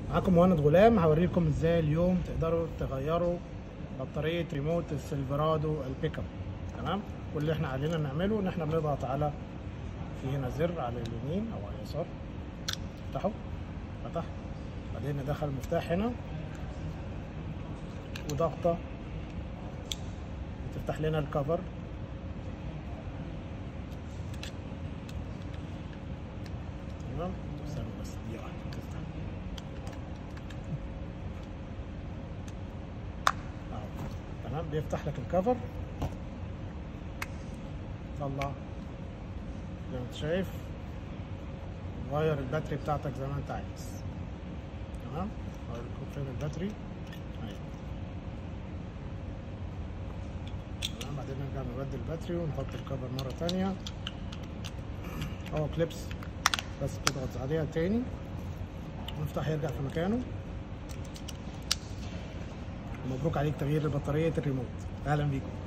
معاكم مهند غلام هوريكم ازاي اليوم تقدروا تغيروا بطارية ريموت السيلفرادو البيك اب تمام كل اللي احنا علينا نعمله ان احنا بنضغط على في هنا زر على اليمين او على اليسار افتحه فتح بعدين ندخل المفتاح هنا وضغطة بتفتح لنا الكفر تمام استنى بس دقيقة واحدة تفتح اهو تمام بيفتح لك الكفر طلع زي ما انت شايف غير الباتري بتاعتك زي ما انت عايز تمام اوريكم فين الباتري اهي تمام بعدين نرجع نبدل الباتري ونحط الكفر مرة تانية هو كليبس بس تضغط عليها تاني ونفتح يرجع في مكانه مبروك عليك تغيير بطارية الريموت اهلا بيكم